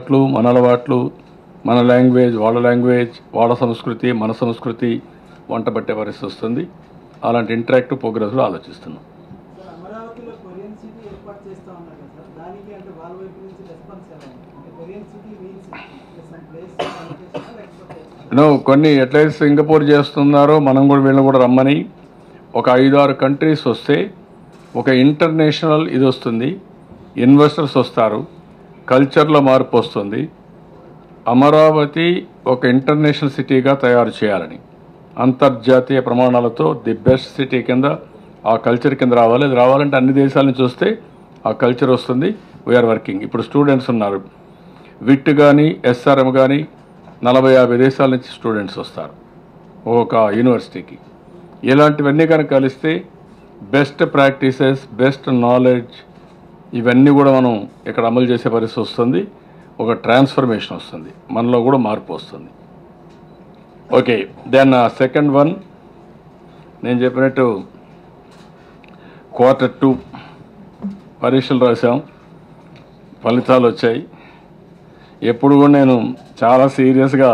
అలవాట్లు మన అలవాట్లు మన లాంగ్వేజ్ వాళ్ళ లాంగ్వేజ్ వాళ్ళ సంస్కృతి మన సంస్కృతి వంట పట్టే పరిస్థితి వస్తుంది అలాంటి ఇంటరాక్టివ్ ప్రోగ్రెస్లో ఆలోచిస్తున్నాం సార్ అమరావతిలో కొరియన్ సిటీ ఏర్పాటు చేస్తా ఉన్నారు కదా సార్ దానికి అంటే వాళ్ళ వైపు నుంచి రెస్పాన్స్ ఎలా ఉంది అంటే Korean city means some place లేకపోతే నో కొన్ని ఎట్లయితే సింగపూర్ చేస్తున్నారో మనం కూడా వీళ్ళని కూడా రమ్మని ఒక ఐదు ఆరు కంట్రీస్ వస్తే ఒక ఇంటర్నేషనల్ ఇది వస్తుంది ఇన్వెస్టర్స్ వస్తారు కల్చర్లో మార్పు వస్తుంది అమరావతి ఒక ఇంటర్నేషనల్ సిటీగా తయారు చేయాలని అంతర్జాతీయ ప్రమాణాలతో ది బెస్ట్ సిటీ కింద ఆ కల్చర్ కింద రావాలి అది రావాలంటే అన్ని దేశాల నుంచి వస్తే ఆ కల్చర్ వస్తుంది వీఆర్ వర్కింగ్ ఇప్పుడు స్టూడెంట్స్ ఉన్నారు విట్ కానీ ఎస్ఆర్ఎం కానీ నలభై యాభై దేశాల నుంచి స్టూడెంట్స్ వస్తారు ఒక యూనివర్సిటీకి ఇలాంటివన్నీ కనుక కలిస్తే బెస్ట్ ప్రాక్టీసెస్ బెస్ట్ నాలెడ్జ్ ఇవన్నీ కూడా మనం ఇక్కడ అమలు చేసే పరిస్థితి వస్తుంది ఒక ట్రాన్స్ఫర్మేషన్ వస్తుంది మనలో కూడా మార్పు వస్తుంది ఓకే దెన్ సెకండ్ వన్ నేను చెప్పినట్టు క్వార్టర్ టూ పరీక్షలు రాసాం ఫలితాలు వచ్చాయి ఎప్పుడు కూడా నేను చాలా సీరియస్గా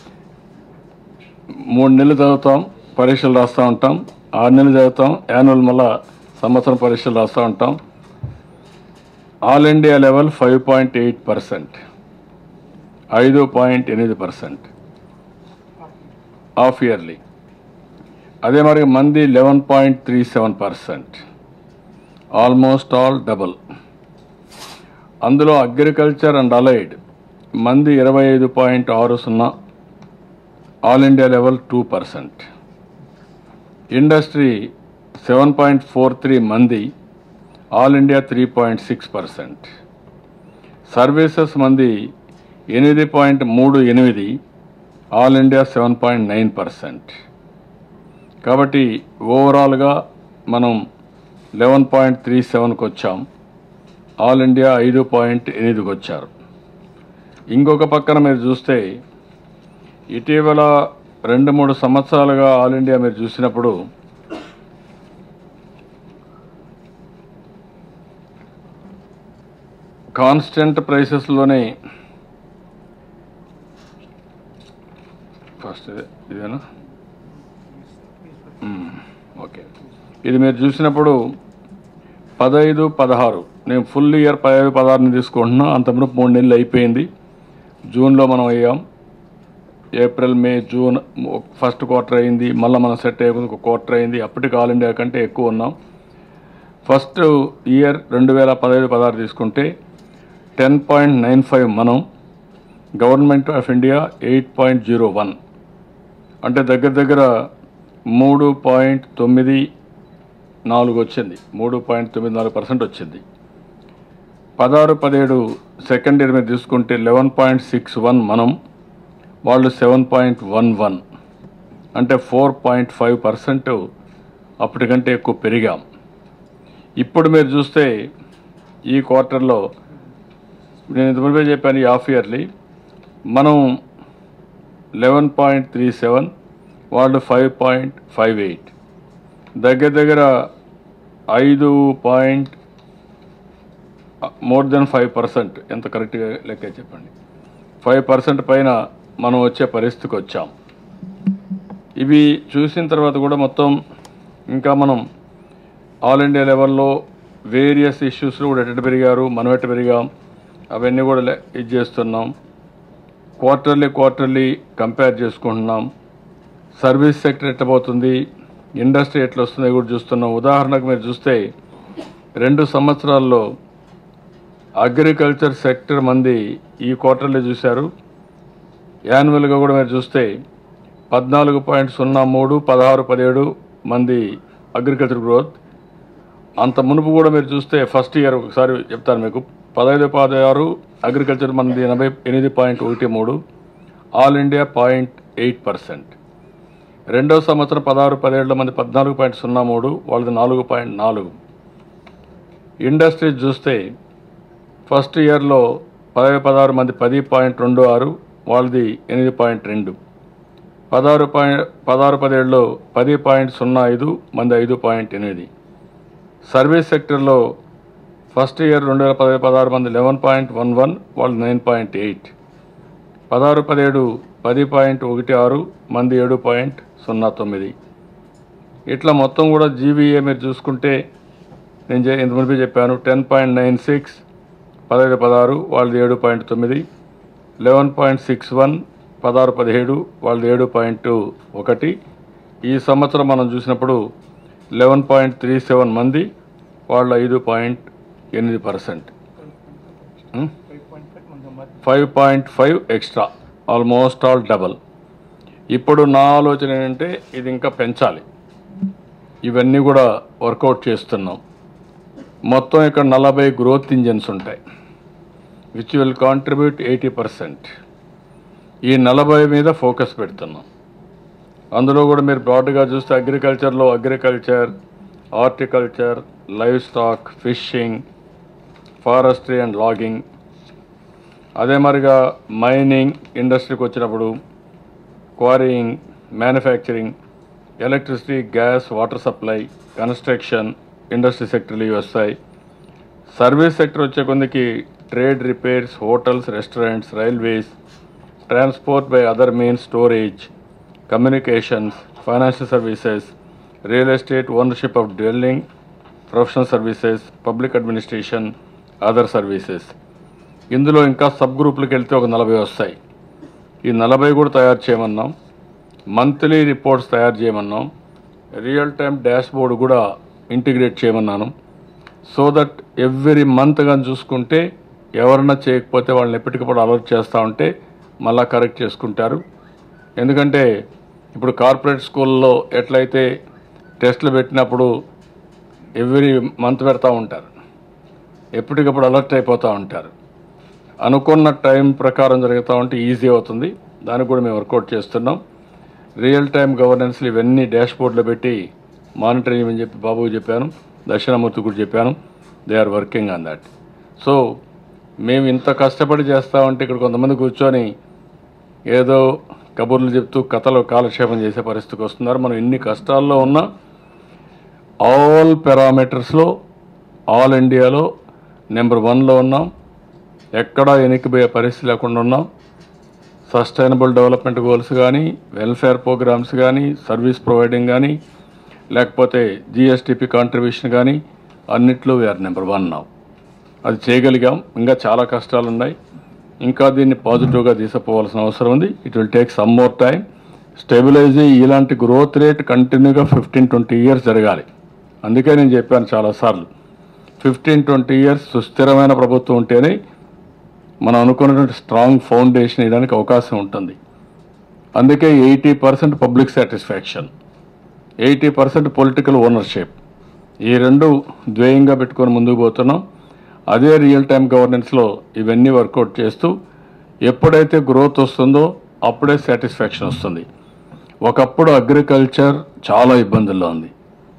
మూడు నెలలు చదువుతాం పరీక్షలు రాస్తూ ఉంటాం ఆరు నెలలు చదువుతాం యాన్యువల్ మళ్ళా సంవత్సరం పరీక్షలు రాస్తూ ఉంటాం all India level five point eight percent ఐదు పాయింట్ ఎనిమిది పర్సెంట్ హాఫ్ ఇయర్లీ అదే మరి మంది eleven point three seven percent almost all double అందులో అగ్రికల్చర్ అండ్ అలైడ్ మంది ఇరవై ఐదు పాయింట్ ఆరు సున్నా all India level two percent industry seven point four three మంది all India three point six percent services మంది ఎనిమిది పాయింట్ మూడు ఎనిమిది all India seven point nine percent కాబట్టి ఓవరాల్గా మనం లెవెన్ పాయింట్ త్రీ సెవెన్కి వచ్చాం ఆల్ ఇండియా ఐదు పాయింట్ ఎనిమిదికి వచ్చారు ఇంకొక పక్కన మీరు చూస్తే ఇటీవల రెండు మూడు సంవత్సరాలుగా ఆల్ ఇండియా మీరు చూసినప్పుడు కాన్స్టెంట్ ప్రైసెస్లోనే ఫస్ట్ ఇదే ఇదేనా మ్మ్. ఓకే ఇది మీరు చూసినప్పుడు పదహైదు పదహారు నేను ఫుల్ ఇయర్ పదహైదు పదహారుని తీసుకుంటున్నా అంతకుముందు మూడు నెలలు అయిపోయింది జూన్లో మనం అయ్యాం April May June first quarter అయింది మళ్ళీ మనం సెట్ అయ్యే ఒక క్వార్టర్ అయింది అప్పటికి ఆల్ ఇండియా కంటే ఎక్కువ ఉన్నాం ఫస్ట్ ఇయర్ రెండు వేల పదహైదు పదహారు తీసుకుంటే టెన్ పాయింట్ నైన్ ఫైవ్ మనం government of India eight point zero one అంటే దగ్గర దగ్గర మూడు పాయింట్ తొమ్మిది నాలుగు వచ్చింది మూడు పాయింట్ తొమ్మిది నాలుగు పర్సెంట్ వచ్చింది పదహారు పదిహేడు సెకండ్ ఇయర్ మీద తీసుకుంటే లెవెన్ పాయింట్ సిక్స్ వన్ మనం వాళ్ళు సెవెన్ పాయింట్ వన్ వన్ అంటే ఫోర్ పాయింట్ ఫైవ్ పర్సెంట్ అప్పటికంటే ఎక్కువ పెరిగాం ఇప్పుడు మీరు చూస్తే ఈ క్వార్టర్లో నేను ఇంతకుముందే చెప్పాను ఈ హాఫ్ ఇయర్లీ మనం లెవెన్ పాయింట్ త్రీ సెవెన్ వాళ్ళు ఫైవ్ పాయింట్ ఫైవ్ ఎయిట్ దగ్గర దగ్గర ఐదు point more than five percent ఎంత కరెక్ట్గా లెక్క చెప్పండి ఫైవ్ పర్సెంట్ పైన మనం వచ్చే పరిస్థితికి వచ్చాం ఇవి చూసిన తర్వాత కూడా మొత్తం ఇంకా మనం ఆల్ ఇండియా లెవెల్లో వేరియస్ ఇష్యూస్లో కూడా ఎట్ట పెరిగారు మనం ఎట్ట పెరిగాం అవన్నీ కూడా లె- ఇది చేస్తున్నాం క్వార్టర్లీ క్వార్టర్లీ కంపేర్ చేసుకుంటున్నాం సర్వీస్ సెక్టర్ ఎట్టబోతుంది ఇండస్ట్రీ ఎట్లా వస్తుందో కూడా చూస్తున్నాం ఉదాహరణకు మీరు చూస్తే రెండు సంవత్సరాల్లో అగ్రికల్చర్ సెక్టర్ మంది ఈ క్వార్టర్లో చూశారు యాన్యువల్గా కూడా మీరు చూస్తే పద్నాలుగు పాయింట్ సున్నా మూడు పదహారు పదిహేడు మంది అగ్రికల్చర్ గ్రోత్ అంత మునుపు కూడా మీరు చూస్తే ఫస్ట్ ఇయర్ ఒకసారి చెప్తాను మీకు పదహైదు పదహారు అగ్రికల్చర్ మంది ఎనభై ఎనిమిది పాయింట్ ఒకటి మూడు all India point eight percent రెండో సంవత్సరం పదహారు పదిహేడులో మంది పద్నాలుగు పాయింట్ సున్నా మూడు వాళ్ళది నాలుగు పాయింట్ నాలుగు ఇండస్ట్రీ చూస్తే ఫస్ట్ ఇయర్లో పదహైదు పదహారు మంది పది పాయింట్ రెండు ఆరు వాళ్ళది ఎనిమిది పాయింట్ రెండు పదహారు పాయింట్ పదహారు పదిహేడులో పది పాయింట్ సున్నా ఐదు మంది ఐదు పాయింట్ ఎనిమిది సర్వీస్ సెక్టర్లో ఫస్ట్ ఇయర్ రెండు వేల పదహారు పదహారు మంది లెవెన్ పాయింట్ వన్ వన్ వాళ్ళు నైన్ పాయింట్ ఎయిట్ పదహారు పదిహేడు పది పాయింట్ ఒకటి ఆరు మంది ఏడు పాయింట్ సున్నా తొమ్మిది ఇట్లా మొత్తం కూడా జీవీఏ మీరు చూసుకుంటే నేను చే- ఇంత మునిపే చెప్పాను టెన్ పాయింట్ నైన్ సిక్స్ పదహైదు పదహారు వాళ్ళది ఏడు పాయింట్ తొమ్మిది లెవెన్ పాయింట్ సిక్స్ వన్ పదహారు పదిహేడు వాళ్ళది ఏడు పాయింట్ ఒకటి ఈ సంవత్సరం మనం చూసినప్పుడు లెవెన్ పాయింట్ త్రీ సెవెన్ మంది వాళ్ళ ఐదు పాయింట్ ఎనిమిది percent five point five extra almost all double ఇప్పుడు నా ఆలోచన ఏంటంటే ఇది ఇంకా పెంచాలి ఇవన్నీ కూడా వర్కౌట్ చేస్తున్నాం మొత్తం ఇక్కడ నలభై గ్రోత్ ఇంజన్స్ ఉంటాయి which will contribute eighty percent ఈ నలభై మీద ఫోకస్ పెడుతున్నాం అందులో కూడా మీరు బ్రాడ్గా చూస్తే అగ్రికల్చర్లో agriculture horticulture livestock fishing forestry and logging అదే మరిగా మైనింగ్ ఇండస్ట్రీకి వచ్చినప్పుడు quarrying manufacturing electricity gas water supply construction industry సెక్టర్లు ఇవి వస్తాయి సర్వీస్ సెక్టర్ వచ్చే కొందికి trade repairs hotels restaurants railways transport by other means storage communications financial services real estate ownership of dwelling professional services public administration other services ఇందులో ఇంకా sub గ్రూపులకు వెళ్తే ఒక నలభై వస్తాయి ఈ నలభై కూడా తయారు చేయమన్నాం మంత్లీ రిపోర్ట్స్ తయారు చేయమన్నాం రియల్ టైం డాష్ బోర్డ్ కూడా ఇంటిగ్రేట్ చేయమన్నాను సో దట్ ఎవ్రీ మంత్ కానీ చూసుకుంటే ఎవరన్నా చేయకపోతే వాళ్ళని ఎప్పటికప్పుడు అలర్ట్ చేస్తూ ఉంటే మళ్ళా కరెక్ట్ చేసుకుంటారు ఎందుకంటే ఇప్పుడు కార్పొరేట్ స్కూల్లో ఎట్లయితే టెస్టులు పెట్టినప్పుడు ఎవ్రీ మంత్ పెడతా ఉంటారు ఎప్పటికప్పుడు అలర్ట్ అయిపోతూ ఉంటారు అనుకున్న టైం ప్రకారం జరుగుతూ ఉంటే ఈజీ అవుతుంది దానికి కూడా మేము వర్కౌట్ చేస్తున్నాం రియల్ టైం గవర్నెన్స్లు ఇవన్నీ డాష్ బోర్డులో పెట్టి మానిటరింగ్ చేయమని చెప్పి బాబుకి చెప్పాను దక్షిణామూర్తి కూడా చెప్పాను they are working on that so మేము ఇంత కష్టపడి చేస్తామంటే ఇక్కడ కొంతమంది కూర్చొని ఏదో కబుర్లు చెప్తూ కథలో కాలక్షేపం చేసే పరిస్థితికి వస్తున్నారు మనం ఎన్ని కష్టాల్లో ఉన్నా ఆల్ పారామీటర్స్లో ఆల్ ఇండియాలో నెంబర్ వన్లో ఉన్నాం ఎక్కడా వెనక్కిపోయే పరిస్థితి లేకుండా ఉన్నాం సస్టైనబుల్ డెవలప్మెంట్ గోల్స్ కానీ వెల్ఫేర్ ప్రోగ్రామ్స్ కానీ సర్వీస్ ప్రొవైడింగ్ కానీ లేకపోతే జిఎస్టిపి కాంట్రిబ్యూషన్ కానీ అన్నిట్లో వీఆర్ నెంబర్ వన్ నావ్ అది చేయగలిగాం ఇంకా చాలా కష్టాలు ఉన్నాయి ఇంకా దీన్ని పాజిటివ్గా తీసుకుపోవాల్సిన అవసరం ఉంది it will take some more time stabilize అయ్యి ఇలాంటి గ్రోత్ రేట్ కంటిన్యూగా ఫిఫ్టీన్ ట్వంటీ ఇయర్స్ జరగాలి అందుకే నేను చెప్పాను చాలాసార్లు ఫిఫ్టీన్ ట్వంటీ ఇయర్స్ సుస్థిరమైన ప్రభుత్వం ఉంటేనే మనం అనుకున్నటువంటి స్ట్రాంగ్ ఫౌండేషన్ వేయడానికి అవకాశం ఉంటుంది అందుకే eighty percent public satisfaction eighty percent political ownership ఈ రెండు ద్వేయంగా పెట్టుకొని ముందుకు పోతున్నాం అదే రియల్ టైం గవర్నెన్స్లో ఇవన్నీ వర్కౌట్ చేస్తూ ఎప్పుడైతే గ్రోత్ వస్తుందో అప్పుడే సాటిస్ఫాక్షన్ వస్తుంది ఒకప్పుడు అగ్రికల్చర్ చాలా ఇబ్బందుల్లో ఉంది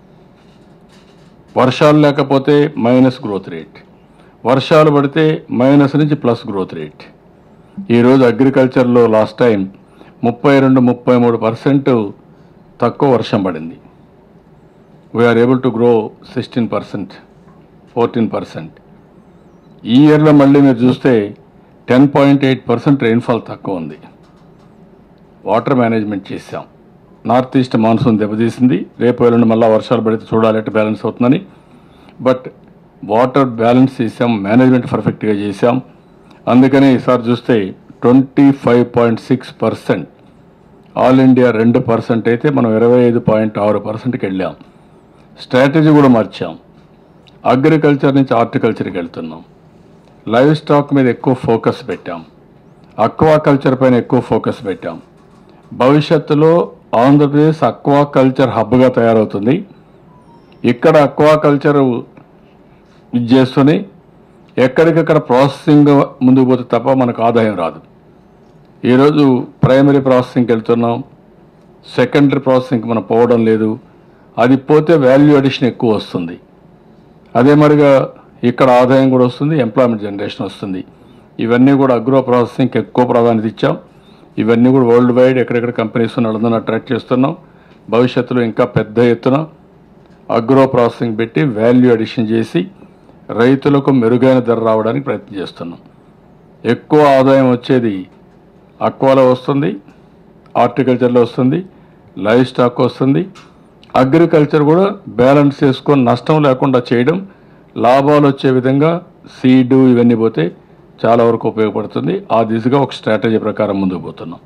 వర్షాలు లేకపోతే మైనస్ గ్రోత్ రేట్ వర్షాలు పడితే మైనస్ నుంచి ప్లస్ గ్రోత్ రేట్ ఈరోజు అగ్రికల్చర్లో లాస్ట్ టైం ముప్పై రెండు ముప్పై మూడు పర్సెంట్ తక్కువ వర్షం పడింది we are able to grow sixteen percent fourteen percent ఈ ఇయర్లో మళ్ళీ మీరు చూస్తే ten point eight percent rainfall తక్కువ ఉంది వాటర్ మేనేజ్మెంట్ చేశాం నార్త్ ఈస్ట్ మాన్సూన్ దెబ్బతీసింది రేపు ఎల్లుండి మళ్ళీ వర్షాలు పడితే చూడాలి ఎట్లా బ్యాలెన్స్ అవుతుందని బట్ వాటర్ బ్యాలెన్స్ చేసాం మేనేజ్మెంట్ పర్ఫెక్ట్గా చేశాం అందుకని ఈసారి చూస్తే twenty five point six percent all India రెండు పర్సెంట్ అయితే మనం ఇరవై ఐదు పాయింట్ ఆరు పర్సెంట్కి వెళ్ళాం స్ట్రాటజీ కూడా మార్చాం అగ్రికల్చర్ నుంచి హార్టికల్చర్కి వెళ్తున్నాం లైవ్ స్టాక్ మీద ఎక్కువ ఫోకస్ పెట్టాం అక్వా కల్చర్ పైన ఎక్కువ ఫోకస్ పెట్టాం భవిష్యత్తులో ఆంధ్రప్రదేశ్ అక్వా కల్చర్ హబ్గా తయారవుతుంది ఇక్కడ అక్వా కల్చర్ ఇది చేస్తూనే ఎక్కడికక్కడ ప్రాసెసింగ్ ముందుకు పోతే తప్ప మనకు ఆదాయం రాదు ఈరోజు ప్రైమరీ ప్రాసెసింగ్కి వెళ్తున్నాం సెకండరీ ప్రాసెసింగ్కి మనం పోవడం లేదు అది పోతే వాల్యూ అడిషన్ ఎక్కువ వస్తుంది అదే మరిగా ఇక్కడ ఆదాయం కూడా వస్తుంది ఎంప్లాయ్మెంట్ జనరేషన్ వస్తుంది ఇవన్నీ కూడా అగ్రో ప్రాసెసింగ్కి ఎక్కువ ప్రాధాన్యత ఇచ్చాం ఇవన్నీ కూడా వరల్డ్ వైడ్ ఎక్కడెక్కడ కంపెనీస్ ఉన్న వాళ్ళందరినీ అట్రాక్ట్ చేస్తున్నాం భవిష్యత్తులో ఇంకా పెద్ద ఎత్తున అగ్రో ప్రాసెసింగ్ పెట్టి వాల్యూ అడిషన్ చేసి రైతులకు మెరుగైన ధర రావడానికి ప్రయత్నం చేస్తున్నాం ఎక్కువ ఆదాయం వచ్చేది అక్వాలో వస్తుంది హార్టికల్చర్లో వస్తుంది లైవ్ స్టాక్ వస్తుంది అగ్రికల్చర్ కూడా బ్యాలెన్స్ చేసుకొని నష్టం లేకుండా చేయడం లాభాలు వచ్చే విధంగా సీడు ఇవన్నీ పోతే చాలా వరకు ఉపయోగపడుతుంది ఆ దిశగా ఒక స్ట్రాటజీ ప్రకారం ముందుకు పోతున్నాం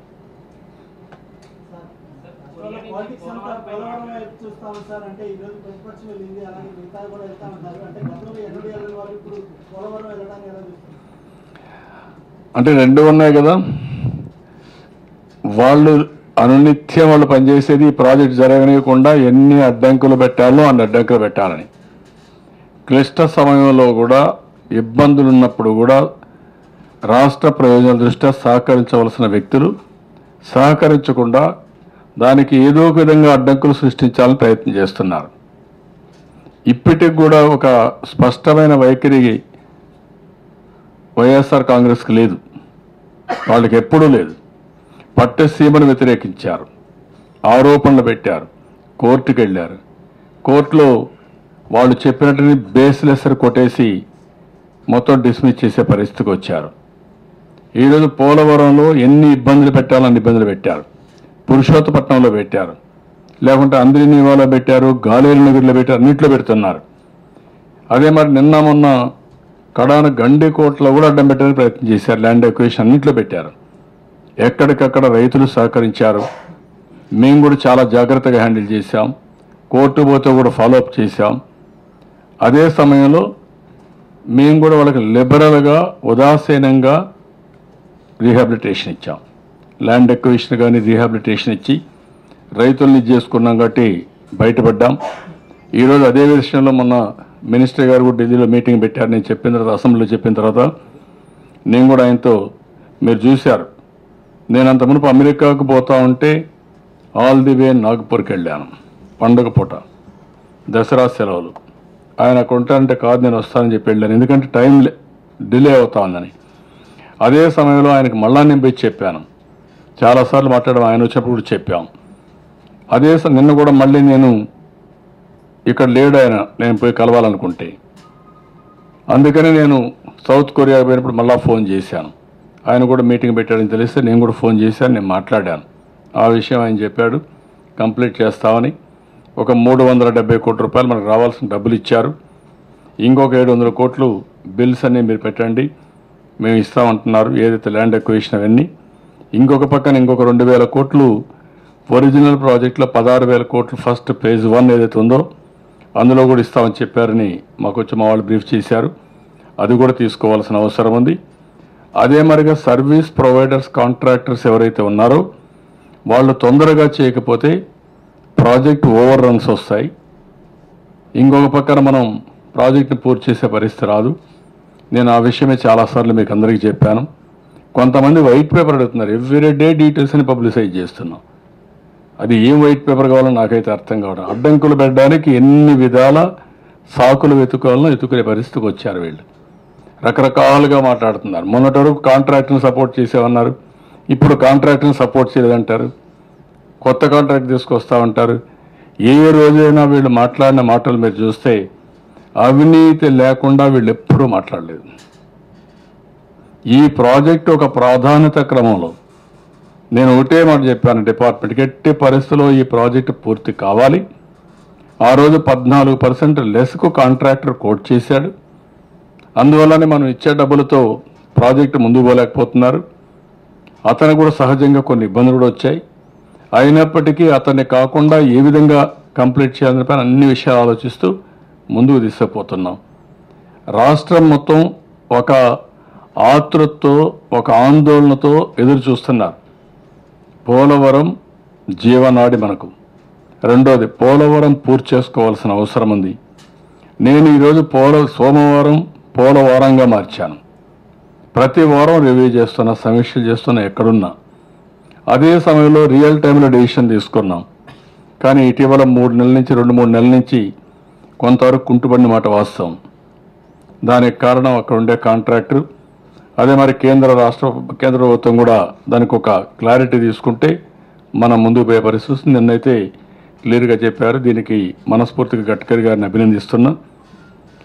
పాలిటిక్స్ అంతా పోలవరం వైపు చూస్తాము సార్ అంటే ఈ రోజు ప్రతిపక్షం వెళ్ళింది అలాగే మిగతా కూడా వెళ్తా ఉంటారు అంటే గతంలో ఎన్నడూ వెళ్ళిన వాళ్ళు ఇప్పుడు పోలవరం వెళ్ళడానికి ఎలా చూస్తారు అంటే రెండు ఉన్నాయి కదా వాళ్ళు అనునిత్యం వాళ్ళు పనిచేసేది ఈ ప్రాజెక్ట్ జరగనీయకుండా ఎన్ని అడ్డంకులు పెట్టాలో అన్ని అడ్డంకులు పెట్టాలని క్లిష్ట సమయంలో కూడా ఇబ్బందులు ఉన్నప్పుడు కూడా రాష్ట్ర ప్రయోజనాల దృష్ట్యా సహకరించవలసిన వ్యక్తులు సహకరించకుండా దానికి ఏదో ఒక విధంగా అడ్డంకులు సృష్టించాలని ప్రయత్నం చేస్తున్నారు ఇప్పటికి కూడా ఒక స్పష్టమైన వైఖరి వైఎస్ఆర్ కాంగ్రెస్కి లేదు వాళ్ళకి ఎప్పుడూ లేదు పట్టసీమను వ్యతిరేకించారు ఆరోపణలు పెట్టారు కోర్టుకు వెళ్ళారు కోర్టులో వాళ్ళు చెప్పినట్టుని బేస్లెస్ కొట్టేసి మొత్తం డిస్మిస్ చేసే పరిస్థితికి వచ్చారు ఈరోజు పోలవరంలో ఎన్ని ఇబ్బందులు పెట్టాలని ఇబ్బందులు పెట్టారు పురుషోత్తపట్నంలో పెట్టారు లేకుంటే అంద్రినీవాలో పెట్టారు గాలేరు నగర్లో పెట్టారు అన్నింటిలో పెడుతున్నారు అదే మరి నిన్న మొన్న కడాన గండికోటలో కూడా అడ్డం పెట్టడానికి ప్రయత్నం చేశారు ల్యాండ్ ఎక్వేషన్ అన్నింటిలో పెట్టారు ఎక్కడికక్కడ రైతులు సహకరించారు మేము కూడా చాలా జాగ్రత్తగా హ్యాండిల్ చేశాం కోర్టు పోతే కూడా ఫాలోఅప్ చేశాం అదే సమయంలో మేము కూడా వాళ్ళకి లిబరల్గా ఉదాసీనంగా రీహాబిలిటేషన్ ఇచ్చాం ల్యాండ్ ఎక్విషన్ కానీ రీహాబిలిటేషన్ ఇచ్చి రైతుల్ని ఇది చేసుకున్నాం కాబట్టి బయటపడ్డాం ఈరోజు అదే విషయంలో మొన్న మినిస్టర్ గారు కూడా ఢిల్లీలో మీటింగ్ పెట్టారు నేను చెప్పిన తర్వాత అసెంబ్లీలో చెప్పిన తర్వాత నేను కూడా ఆయనతో మీరు చూశారు నేను అంత మునుపు అమెరికాకు పోతా ఉంటే ఆల్ ది వే నాగ్పూర్కి వెళ్ళాను పండుగ పూట దసరా సెలవులు ఆయన అక్కడ ఉంటానంటే కాదు నేను వస్తానని చెప్పి వెళ్ళాను ఎందుకంటే టైం లే- డిలే అవుతా ఉందని అదే సమయంలో ఆయనకు మళ్ళా నేను పోయి చెప్పాను చాలాసార్లు మాట్లాడడం ఆయన వచ్చినప్పుడు కూడా చెప్పాం అదే స- నిన్న కూడా మళ్ళీ నేను ఇక్కడ లేడు ఆయన నేను పోయి కలవాలనుకుంటే అందుకని నేను సౌత్ కొరియా పోయినప్పుడు మళ్ళా ఫోన్ చేశాను ఆయన కూడా మీటింగ్ పెట్టాడని తెలిస్తే నేను కూడా ఫోన్ చేశాను నేను మాట్లాడాను ఆ విషయం ఆయన చెప్పాడు కంప్లీట్ చేస్తామని ఒక మూడు వందల డెబ్బై కోట్ల రూపాయలు మనకు రావాల్సిన డబ్బులు ఇచ్చారు ఇంకొక ఏడు వందల కోట్లు బిల్స్ అన్ని మీరు పెట్టండి మేము ఇస్తామంటున్నారు ఏదైతే ల్యాండ్ ఎక్వేషన్ అవన్నీ ఇంకొక పక్కన ఇంకొక రెండు వేల కోట్లు ఒరిజినల్ ప్రాజెక్ట్లో పదహారు వేల కోట్లు ఫస్ట్ ఫేజ్ వన్ ఏదైతే ఉందో అందులో కూడా ఇస్తామని చెప్పారని మాకు వచ్చి మా వాళ్ళు బ్రీఫ్ చేశారు అది కూడా తీసుకోవాల్సిన అవసరం ఉంది అదే మరిగా సర్వీస్ ప్రొవైడర్స్ కాంట్రాక్టర్స్ ఎవరైతే ఉన్నారో వాళ్ళు తొందరగా చేయకపోతే ప్రాజెక్ట్ ఓవర్ రన్స్ వస్తాయి ఇంకొక పక్కన మనం ప్రాజెక్ట్ని పూర్తి చేసే పరిస్థితి రాదు నేను ఆ విషయమే చాలాసార్లు మీకు అందరికీ చెప్పాను కొంతమంది వైట్ పేపర్ అడుగుతున్నారు ఎవ్రీ డే డీటెయిల్స్ని పబ్లిసైజ్ చేస్తున్నాం అది ఏం వైట్ పేపర్ కావాలో నాకైతే అర్థం కావడం అడ్డంకులు పెట్టడానికి ఎన్ని విధాల సాకులు వెతుకోవాలనో వెతుకునే పరిస్థితికి వచ్చారు వీళ్ళు రకరకాలుగా మాట్లాడుతున్నారు మొన్నటి వరకు కాంట్రాక్ట్ని సపోర్ట్ చేసేవన్నారు ఇప్పుడు కాంట్రాక్ట్ని సపోర్ట్ చేయలేదంటారు కొత్త కాంట్రాక్ట్ తీసుకొస్తామంటారు ఏ రోజైనా వీళ్ళు మాట్లాడిన మాటలు మీరు చూస్తే అవినీతి లేకుండా వీళ్ళు ఎప్పుడూ మాట్లాడలేదు ఈ ప్రాజెక్ట్ ఒక ప్రాధాన్యత క్రమంలో నేను ఒకటే మాట చెప్పాను డిపార్ట్మెంట్కి ఎట్టి పరిస్థితుల్లో ఈ ప్రాజెక్టు పూర్తి కావాలి ఆ రోజు పద్నాలుగు పర్సెంట్ లెస్కు కాంట్రాక్టర్ కోట్ చేశాడు అందువల్లనే మనం ఇచ్చే డబ్బులతో ప్రాజెక్టు ముందుకు పోలేకపోతున్నారు అతను కూడా సహజంగా కొన్ని ఇబ్బందులు కూడా వచ్చాయి అయినప్పటికీ అతన్ని కాకుండా ఏ విధంగా కంప్లీట్ చేయాలని పైన అన్ని విషయాలు ఆలోచిస్తూ ముందుకు తీసుకుపోతున్నాం రాష్ట్రం మొత్తం ఒక ఆతృతతో ఒక ఆందోళనతో ఎదురు చూస్తున్నారు పోలవరం జీవనాడి మనకు రెండోది పోలవరం పూర్తి చేసుకోవాల్సిన అవసరం ఉంది నేను ఈరోజు పోల సోమవారం పోలవారంగా మార్చాను ప్రతి వారం రివ్యూ చేస్తున్నా సమీక్షలు చేస్తున్నా ఎక్కడున్నా అదే సమయంలో రియల్ టైంలో డెసిషన్ తీసుకున్నాం కానీ ఇటీవల మూడు నెలల నుంచి రెండు మూడు నెలల నుంచి కొంతవరకు కుంటుపడిన మాట వాస్తవం దానికి కారణం అక్కడ ఉండే కాంట్రాక్టర్ అదే మరి కేంద్ర రాష్ట్ర కేంద్ర ప్రభుత్వం కూడా దానికి ఒక క్లారిటీ తీసుకుంటే మనం ముందుకు పోయే పరిస్థితి వస్తుంది. నిన్నైతే క్లియర్గా చెప్పారు దీనికి మనస్ఫూర్తిగా గడ్కరీ గారిని అభినందిస్తున్నా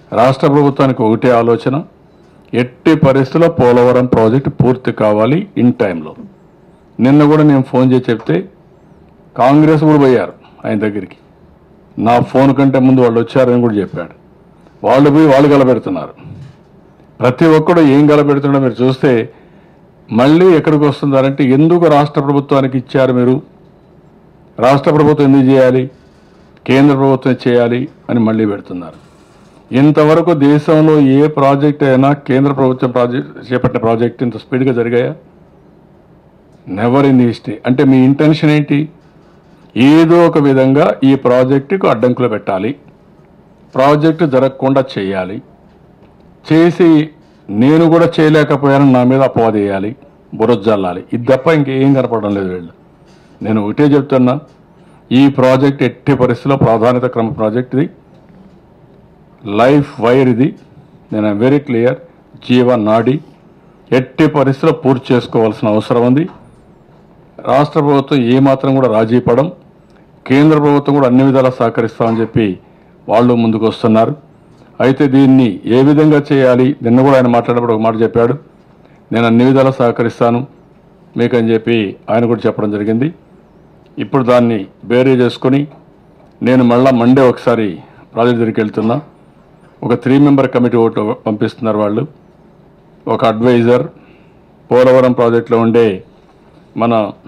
రాష్ట్ర ప్రభుత్వానికి ఒకటే ఆలోచన ఎట్టి పరిస్థితుల్లో పోలవరం ప్రాజెక్టు పూర్తి కావాలి ఇన్ టైంలో నిన్న కూడా నేను ఫోన్ చేసి చెప్తే కాంగ్రెస్ కూడా పోయారు ఆయన దగ్గరికి నా ఫోన్ కంటే ముందు వాళ్ళు వచ్చారని కూడా చెప్పాడు వాళ్ళు పోయి వాళ్ళు గలపెడుతున్నారు ప్రతి ఒక్కడు ఏం గలపెడుతున్నాడో మీరు చూస్తే మళ్ళీ ఎక్కడికి వస్తున్నారంటే ఎందుకు రాష్ట్ర ప్రభుత్వానికి ఇచ్చారు మీరు రాష్ట్ర ప్రభుత్వం ఎందుకు చేయాలి కేంద్ర ప్రభుత్వం చేయాలి అని మళ్ళీ పెడుతున్నారు ఇంతవరకు దేశంలో ఏ ప్రాజెక్ట్ అయినా కేంద్ర ప్రభుత్వం ప్రాజెక్ట్ చేపట్టిన ప్రాజెక్ట్ ఇంత స్పీడ్గా జరిగాయా నెవర్ ఇన్ హిస్టరీ అంటే మీ ఇంటెన్షన్ ఏంటి ఏదో ఒక విధంగా ఈ ప్రాజెక్టుకు అడ్డంకులు పెట్టాలి ప్రాజెక్టు జరగకుండా చేయాలి చేసి నేను కూడా చేయలేకపోయానని నా మీద అపవాదేయాలి బురజల్లాలి ఇది తప్ప ఇంకేం కనపడడం లేదు వీళ్ళు నేను ఒకటే చెప్తున్నా ఈ ప్రాజెక్ట్ ఎట్టి పరిస్థితిలో ప్రాధాన్యత క్రమ ప్రాజెక్ట్ ఇది లైఫ్ వైర్ ఇది నేను వెరీ క్లియర్ జీవ నాడి ఎట్టి పరిస్థితిలో పూర్తి చేసుకోవాల్సిన అవసరం ఉంది రాష్ట్ర ప్రభుత్వం ఏమాత్రం కూడా రాజీ పడం కేంద్ర ప్రభుత్వం కూడా అన్ని విధాలా సహకరిస్తామని చెప్పి వాళ్ళు ముందుకు వస్తున్నారు అయితే దీన్ని ఏ విధంగా చేయాలి నిన్న కూడా ఆయన మాట్లాడినప్పుడు ఒక మాట చెప్పాడు నేను అన్ని విధాలా సహకరిస్తాను మీకు అని చెప్పి ఆయన కూడా చెప్పడం జరిగింది ఇప్పుడు దాన్ని బేరీ చేసుకొని నేను మళ్ళా మండే ఒకసారి ప్రాజెక్ట్ దగ్గరికి వెళ్తున్నా ఒక త్రీ మెంబర్ కమిటీ ఒకటి పంపిస్తున్నారు వాళ్ళు ఒక అడ్వైజర్ పోలవరం ప్రాజెక్టులో ఉండే మన